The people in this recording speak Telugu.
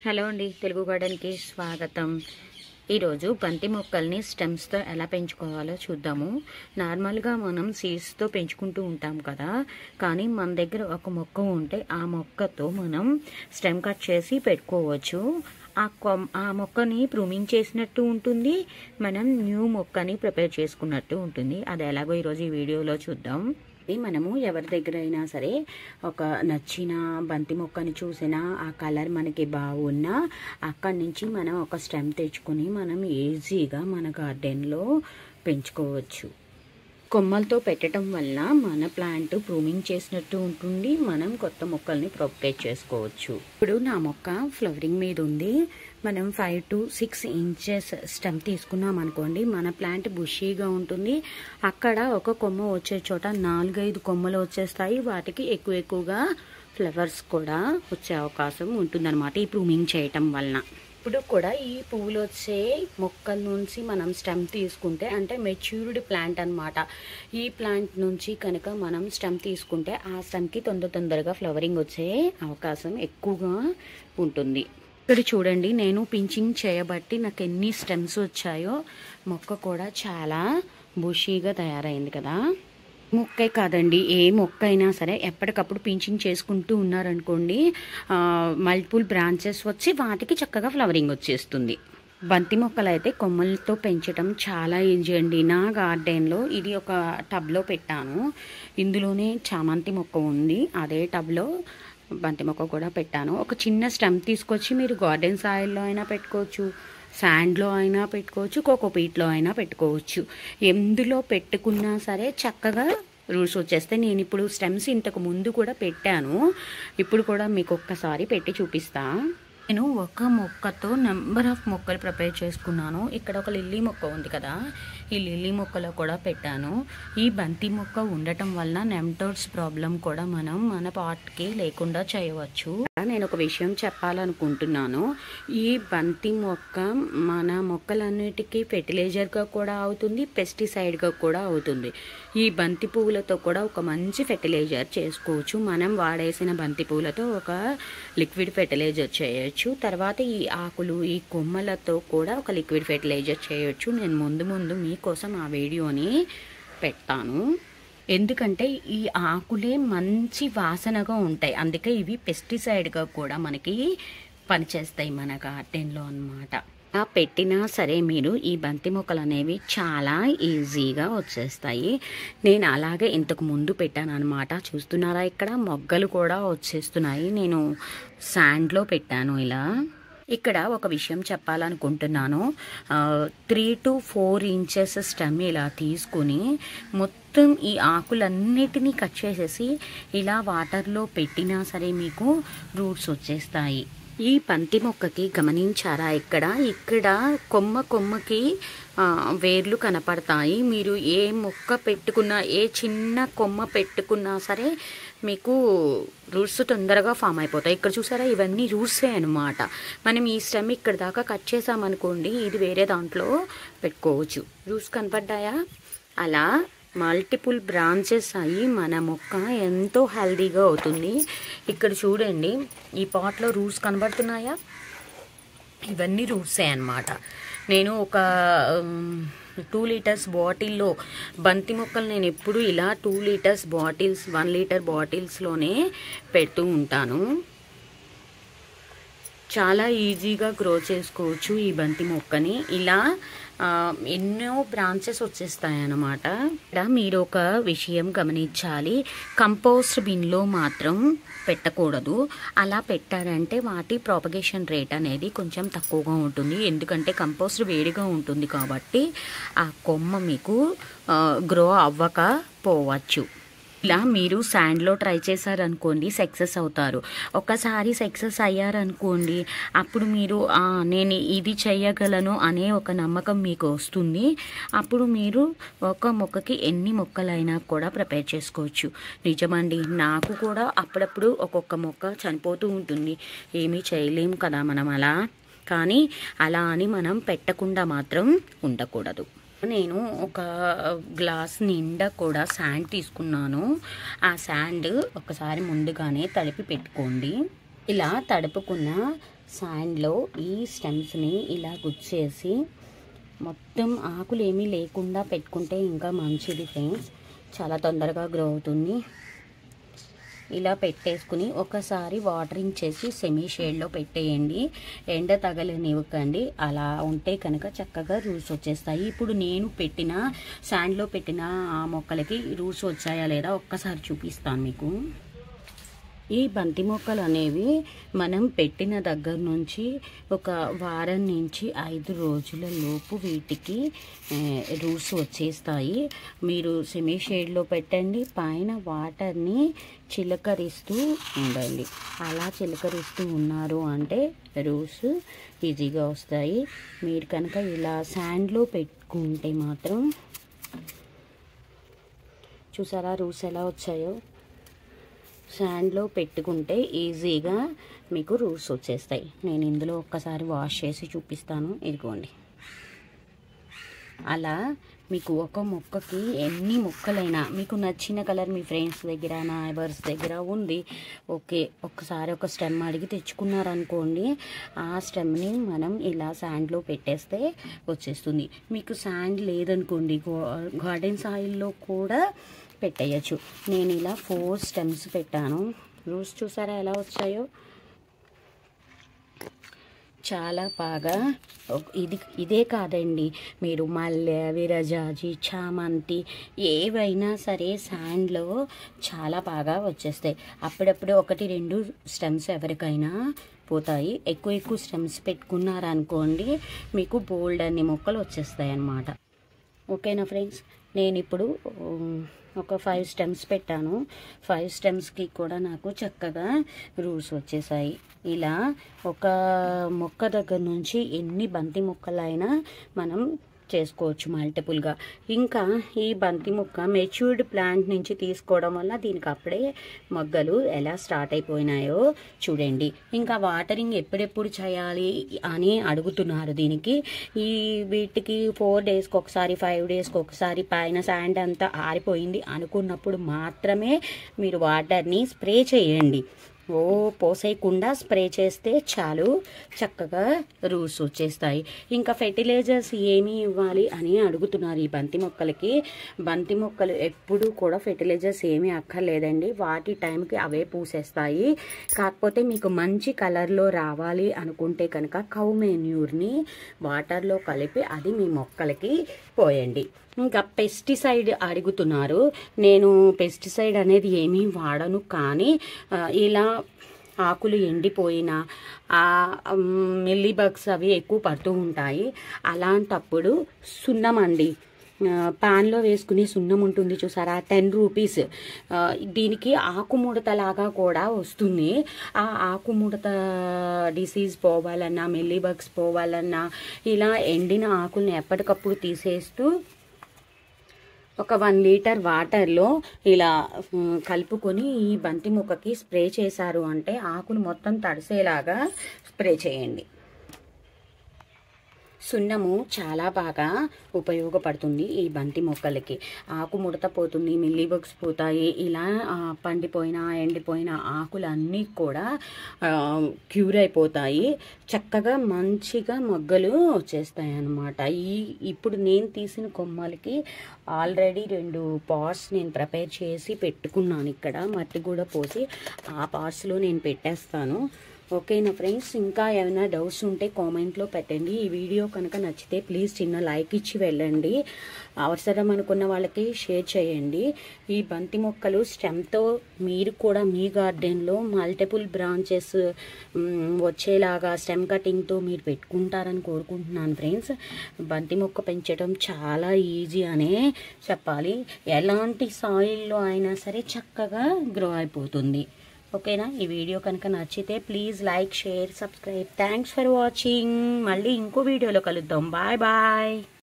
హలో అండి తెలుగు గార్డెన్కి స్వాగతం ఈరోజు బంతి మొక్కల్ని స్టెమ్స్తో ఎలా పెంచుకోవాలో చూద్దాము నార్మల్గా మనం సీడ్స్తో పెంచుకుంటూ ఉంటాం కదా కానీ మన దగ్గర ఒక మొక్క ఉంటే ఆ మొక్కతో మనం స్టెమ్ కట్ చేసి పెట్టుకోవచ్చు ఆ కొమ్ ఆ మొక్కని ప్రూమింగ్ చేసినట్టు ఉంటుంది మనం న్యూ మొక్కని ప్రిపేర్ చేసుకున్నట్టు ఉంటుంది అది ఎలాగో ఈరోజు ఈ వీడియోలో చూద్దాం ఇది మనము ఎవరి దగ్గర అయినా సరే ఒక నచ్చిన బంతి మొక్కని చూసినా ఆ కలర్ మనకి బాగున్నా అక్కడి నుంచి మనం ఒక స్టెమ్ తెచ్చుకొని మనం ఈజీగా మన గార్డెన్లో పెంచుకోవచ్చు కొమ్మలతో పెట్టడం వల్ల మన ప్లాంట్ ప్రూమింగ్ చేసినట్టు ఉంటుంది మనం కొత్త మొక్కల్ని ప్రొపేట్ చేసుకోవచ్చు ఇప్పుడు నా మొక్క ఫ్లవరింగ్ మీద ఉంది మనం five to six inches stem తీసుకున్నాం అనుకోండి మన ప్లాంట్ బుషీగా ఉంటుంది అక్కడ ఒక కొమ్మ వచ్చే చోట నాలుగైదు కొమ్మలు వచ్చేస్తాయి వాటికి ఎక్కువ ఎక్కువగా ఫ్లవర్స్ కూడా వచ్చే అవకాశం ఉంటుందన్నమాట ఈ ప్రూమింగ్ చేయటం వలన ఇప్పుడు కూడా ఈ పువ్వులు వచ్చే మొక్కల నుంచి మనం స్టెమ్ తీసుకుంటే అంటే మెచ్యూర్డ్ ప్లాంట్ అన్నమాట ఈ ప్లాంట్ నుంచి కనుక మనం స్టెమ్ తీసుకుంటే ఆ స్టెమ్కి తొందర తొందరగా ఫ్లవరింగ్ వచ్చే అవకాశం ఎక్కువగా ఉంటుంది ఇక్కడ చూడండి నేను పించింగ్ చేయబట్టి నాకు ఎన్ని స్టెమ్స్ వచ్చాయో మొక్క కూడా చాలా బుషీగా తయారైంది కదా మొక్కే కాదండి ఏ మొక్క అయినా సరే ఎప్పటికప్పుడు పించింగ్ చేసుకుంటూ ఉన్నారనుకోండి మల్టిపుల్ బ్రాంచెస్ వచ్చి వాటికి చక్కగా ఫ్లవరింగ్ వచ్చేస్తుంది బంతి మొక్కలు అయితే కొమ్మలతో పెంచడం చాలా ఈజీ అండి నా గార్డెన్లో ఇది ఒక టబ్లో పెట్టాను ఇందులోనే చామంతి మొక్క ఉంది అదే టబ్లో బంతి మొక్క కూడా పెట్టాను ఒక చిన్న స్టెమ్ తీసుకొచ్చి మీరు గార్డెన్ సాయిల్లో అయినా పెట్టుకోవచ్చు శాండ్లో అయినా పెట్టుకోవచ్చు కోకోపీట్లో అయినా పెట్టుకోవచ్చు ఎందులో పెట్టుకున్నా సరే చక్కగా రూట్స్ వచ్చేస్తే నేను ఇప్పుడు స్టెమ్స్ ఇంతకు ముందు కూడా పెట్టాను ఇప్పుడు కూడా మీకు ఒక్కసారి పెట్టి చూపిస్తా నేను ఒక మొక్కతో నెంబర్ ఆఫ్ మొక్కలు ప్రిపేర్ చేసుకున్నాను ఇక్కడ ఒక లిల్లీ మొక్క ఉంది కదా ఈ లిల్లీ మొక్కలో కూడా పెట్టాను ఈ బంతి మొక్క ఉండటం వలన నెమ్టోడ్స్ ప్రాబ్లం కూడా మనం మన పాట్కి లేకుండా చేయవచ్చు నేను ఒక విషయం చెప్పాలనుకుంటున్నాను ఈ బంతి మొక్క మన మొక్కలన్నిటికీ ఫెర్టిలైజర్గా కూడా అవుతుంది పెస్టిసైడ్గా కూడా అవుతుంది ఈ బంతి పువ్వులతో కూడా ఒక మంచి ఫెర్టిలైజర్ చేసుకోవచ్చు మనం వాడేసిన బంతి పువ్వులతో ఒక లిక్విడ్ ఫెర్టిలైజర్ చేయొచ్చు తర్వాత ఈ ఆకులు ఈ కొమ్మలతో కూడా ఒక లిక్విడ్ ఫెర్టిలైజర్ చేయొచ్చు నేను ముందు ముందు మీకోసం ఆ వీడియోని పెడతాను ఎందుకంటే ఈ ఆకులే మంచి వాసనగా ఉంటాయి అందుకే ఇవి పెస్టిసైడ్గా కూడా మనకి పనిచేస్తాయి మన గార్డెన్లో అనమాట ఆ పెట్టినా సరే మీరు ఈ బంతి మొక్కలు అనేవి చాలా ఈజీగా వచ్చేస్తాయి నేను అలాగే ఇంతకు ముందు పెట్టాను అనమాట చూస్తున్నారా ఇక్కడ మొగ్గలు కూడా వచ్చేస్తున్నాయి నేను శాండ్లో పెట్టాను ఇలా ఇక్కడ ఒక విషయం చెప్పాలనుకుంటున్నాను three to four inches stem ఇలా తీసుకుని మొత్తం ఈ ఆకులన్నిటినీ కట్ చేసేసి ఇలా వాటర్లో పెట్టినా సరే మీకు రూట్స్ వచ్చేస్తాయి ఈ పంతి మొక్కకి గమనించారా ఇక్కడ ఇక్కడ కొమ్మ కొమ్మకి వేర్లు కనపడతాయి మీరు ఏ మొక్క పెట్టుకున్నా ఏ చిన్న కొమ్మ పెట్టుకున్నా సరే మీకు రూట్స్ తొందరగా ఫామ్ అయిపోతాయి ఇక్కడ చూసారా ఇవన్నీ రూట్సే అనమాట మనం ఈ స్టెమ్ ఇక్కడ దాకా కట్ చేసామనుకోండి ఇది వేరే దాంట్లో పెట్టుకోవచ్చు రూట్స్ కనపడ్డాయా అలా మల్టిపుల్ బ్రాంచెస్ అయ్యి మన మొక్క ఎంతో హెల్దీగా అవుతుంది ఇక్కడ చూడండి ఈ పాట్లో రూట్స్ కనబడుతున్నాయా ఇవన్నీ రూట్సే అనమాట నేను ఒక టూ లీటర్స్ బాటిల్లో బంతి మొక్కలు నేను ఎప్పుడు ఇలా two litres bottles one litre బాటిల్స్లోనే పెడుతూ ఉంటాను చాలా ఈజీగా గ్రో చేసుకోవచ్చు ఈ బంతి మొక్కని ఇలా ఎన్నో బ్రాంచెస్ వచ్చేస్తాయి అన్నమాట ఇక్కడ మీరు ఒక విషయం గమనించాలి కంపోస్ట్ బిన్లో మాత్రం పెట్టకూడదు అలా పెట్టారంటే వాటి ప్రాపగేషన్ రేట్ అనేది కొంచెం తక్కువగా ఉంటుంది ఎందుకంటే కంపోస్ట్ వేడిగా ఉంటుంది కాబట్టి ఆ కొమ్మ మీకు గ్రో అవ్వకపోవచ్చు ఇలా మీరు శాండ్లో ట్రై చేశారనుకోండి సక్సెస్ అవుతారు ఒకసారి సక్సెస్ అయ్యారనుకోండి అప్పుడు మీరు నేను ఇది చేయగలను అనే ఒక నమ్మకం మీకు వస్తుంది అప్పుడు మీరు ఒక మొక్కకి ఎన్ని మొక్కలైనా కూడా ప్రిపేర్ చేసుకోవచ్చు నిజమండి నాకు కూడా అప్పుడప్పుడు ఒక్కొక్క మొక్క చనిపోతూ ఉంటుంది ఏమీ చేయలేము కదా మనం అలా కానీ అలా అని మనం పెట్టకుండా మాత్రం ఉండకూడదు నేను ఒక గ్లాస్ నిండా కూడా శాండ్ తీసుకున్నాను ఆ శాండ్ ఒకసారి ముందుగానే తడిపి పెట్టుకోండి ఇలా తడుపుకున్న శాండ్లో ఈ స్టెమ్స్ని ఇలా గుచ్చేసి మొత్తం ఆకులు ఏమీ లేకుండా పెట్టుకుంటే ఇంకా మంచిది ఫ్రెండ్స్ చాలా తొందరగా గ్రో అవుతుంది ఇలా పెట్టేసుకుని ఒకసారి వాటరింగ్ చేసి సెమీ షేడ్లో పెట్టేయండి ఎండ తగలనివ్వకండి అలా ఉంటే కనుక చక్కగా రూట్స్ వచ్చేస్తాయి ఇప్పుడు నేను పెట్టిన శాండ్లో పెట్టిన ఆ మొక్కలకి రూట్స్ వచ్చాయా లేదా ఒక్కసారి చూపిస్తాను మీకు ఈ బంతి మొక్కలు అనేవి మనం పెట్టిన దగ్గర నుంచి ఒక వారం నుంచి ఐదు రోజుల లోపు వీటికి రూట్స్ వచ్చేస్తాయి మీరు సెమీ షేడ్లో పెట్టండి పైన వాటర్ని చిలకరిస్తూ ఉండండి అలా చిలకరిస్తూ ఉన్నారు అంటే రూట్స్ ఈజీగా వస్తాయి మీరు కనుక ఇలా శాండ్లో పెట్టుకుంటే మాత్రం చూసారా రూట్స్ ఎలా వచ్చాయో శాండ్లో పెట్టుకుంటే ఈజీగా మీకు రూట్స్ వచ్చేస్తాయి నేను ఇందులో ఒక్కసారి వాష్ చేసి చూపిస్తాను ఇదిగోండి అలా మీకు ఒక మొక్కకి ఎన్ని మొక్కలైనా మీకు నచ్చిన కలర్ మీ ఫ్రెండ్స్ దగ్గర నైబర్స్ దగ్గర ఉంది ఓకే ఒక్కసారి ఒక స్టెమ్ అడిగి తెచ్చుకున్నారనుకోండి ఆ స్టెమ్ని మనం ఇలా శాండ్లో పెట్టేస్తే వచ్చేస్తుంది మీకు శాండ్ లేదనుకోండి గార్డెన్ సాయిల్లో కూడా పెట్టేయచ్చు నేను ఇలా ఫోర్ స్టెమ్స్ పెట్టాను రూట్స్ చూసారా ఎలా వచ్చాయో చాలా బాగా ఇది ఇదే కాదండి మీరు మల్లె విరజాజి చామంతి ఏవైనా సరే శాండ్లో చాలా బాగా వచ్చేస్తాయి అప్పుడప్పుడు ఒకటి రెండు స్టెమ్స్ ఎవరికైనా పోతాయి ఎక్కువ ఎక్కువ స్టెమ్స్ పెట్టుకున్నారనుకోండి మీకు బోల్డ్ అన్ని మొక్కలు వచ్చేస్తాయి అన్నమాట ఓకేనా ఫ్రెండ్స్ నేను ఇప్పుడు ఒక ఫైవ్ స్టెమ్స్ పెట్టాను ఫైవ్ స్టెమ్స్కి కూడా నాకు చక్కగా రూట్స్ వచ్చేసాయి ఇలా ఒక మొక్క దగ్గర నుంచి ఎన్ని బంతి మొక్కలైనా మనం చేసుకోవచ్చు మల్టిపుల్గా ఇంకా ఈ బంతి మొక్క మెచ్యూర్డ్ ప్లాంట్ నుంచి తీసుకోవడం వల్ల దీనికి అప్పుడే మొగ్గలు ఎలా స్టార్ట్ అయిపోయినాయో చూడండి ఇంకా వాటరింగ్ ఎప్పుడెప్పుడు చేయాలి అని అడుగుతున్నారు దీనికి ఈ వీటికి ఫోర్ డేస్కి ఒకసారి ఫైవ్ డేస్కి ఒకసారి పైన శాండ్ అంతా ఆరిపోయింది అనుకున్నప్పుడు మాత్రమే మీరు వాటర్ని స్ప్రే చేయండి ఓ పోసేయకుండా స్ప్రే చేస్తే చాలు చక్కగా రూట్స్ వచ్చేస్తాయి ఇంకా ఫెర్టిలైజర్స్ ఏమి ఇవ్వాలి అని అడుగుతున్నారు ఈ బంతి మొక్కలకి బంతి మొక్కలు ఎప్పుడూ కూడా ఫెర్టిలైజర్స్ ఏమీ అక్కర్లేదండి వాటి టైంకి అవే పూసేస్తాయి కాకపోతే మీకు మంచి కలర్లో రావాలి అనుకుంటే కనుక కౌ మెన్యూర్ని వాటర్లో కలిపి అది మీ మొక్కలకి పోయండి ఇంకా పెస్టిసైడ్ అడుగుతున్నారు నేను పెస్టిసైడ్ అనేది ఏమీ వాడను కానీ ఇలా ఆకులు ఎండిపోయిన మిల్లీ బగ్స్ అవి ఎక్కువ పడుతూ ఉంటాయి అలాంటప్పుడు సున్నం అండి పాన్లో వేసుకుని సున్నం ఉంటుంది చూసారా టెన్ రూపీస్ దీనికి ఆకుముడత లాగా కూడా వస్తుంది ఆ ఆకుముడత డిసీజ్ పోవాలన్నా మిల్లీ బగ్స్ పోవాలన్నా ఇలా ఎండిన ఆకుల్ని ఎప్పటికప్పుడు తీసేస్తూ ఒక వన్ లీటర్ వాటర్లో ఇలా కలుపుకొని ఈ బంతి మొక్కకి స్ప్రే చేశారు అంటే ఆకులు మొత్తం తడిసేలాగా స్ప్రే చేయండి సున్నము చాలా బాగా ఉపయోగపడుతుంది ఈ బంతి మొక్కలకి ఆకు ముడత పోతుంది మిల్లీ బగ్స్ పోతాయి ఇలా పండిపోయిన ఎండిపోయిన ఆకులన్నీ కూడా క్యూర్ అయిపోతాయి చక్కగా మంచిగా మొగ్గలు వచ్చేస్తాయి అన్నమాట ఈ ఇప్పుడు నేను తీసిన కొమ్మలకి ఆల్రెడీ రెండు పాట్స్ నేను ప్రిపేర్ చేసి పెట్టుకున్నాను ఇక్కడ మట్టి కూడా పోసి ఆ పాట్స్లో నేను పెట్టేస్తాను ఓకేనా ఫ్రెండ్స్ ఇంకా ఏమైనా డౌట్స్ ఉంటే కామెంట్లో పెట్టండి ఈ వీడియో కనుక నచ్చితే ప్లీజ్ చిన్న లైక్ ఇచ్చి వెళ్ళండి అవసరం అనుకున్న వాళ్ళకి షేర్ చేయండి ఈ బంతి మొక్కలు స్టెమ్తో మీరు కూడా మీ గార్డెన్లో మల్టిపుల్ బ్రాంచెస్ వచ్చేలాగా స్టెమ్ కటింగ్తో మీరు పెట్టుకుంటారని కోరుకుంటున్నాను ఫ్రెండ్స్ బంతి మొక్క పెంచడం చాలా ఈజీ అనే చెప్పాలి ఎలాంటి సాయిల్లో అయినా సరే చక్కగా గ్రో అయిపోతుంది ఓకేనా ఈ వీడియో కనుక నచ్చితే please like share subscribe thanks for watching మళ్ళీ ఇంకో వీడియోలో కలుద్దాం బాయ్ బాయ్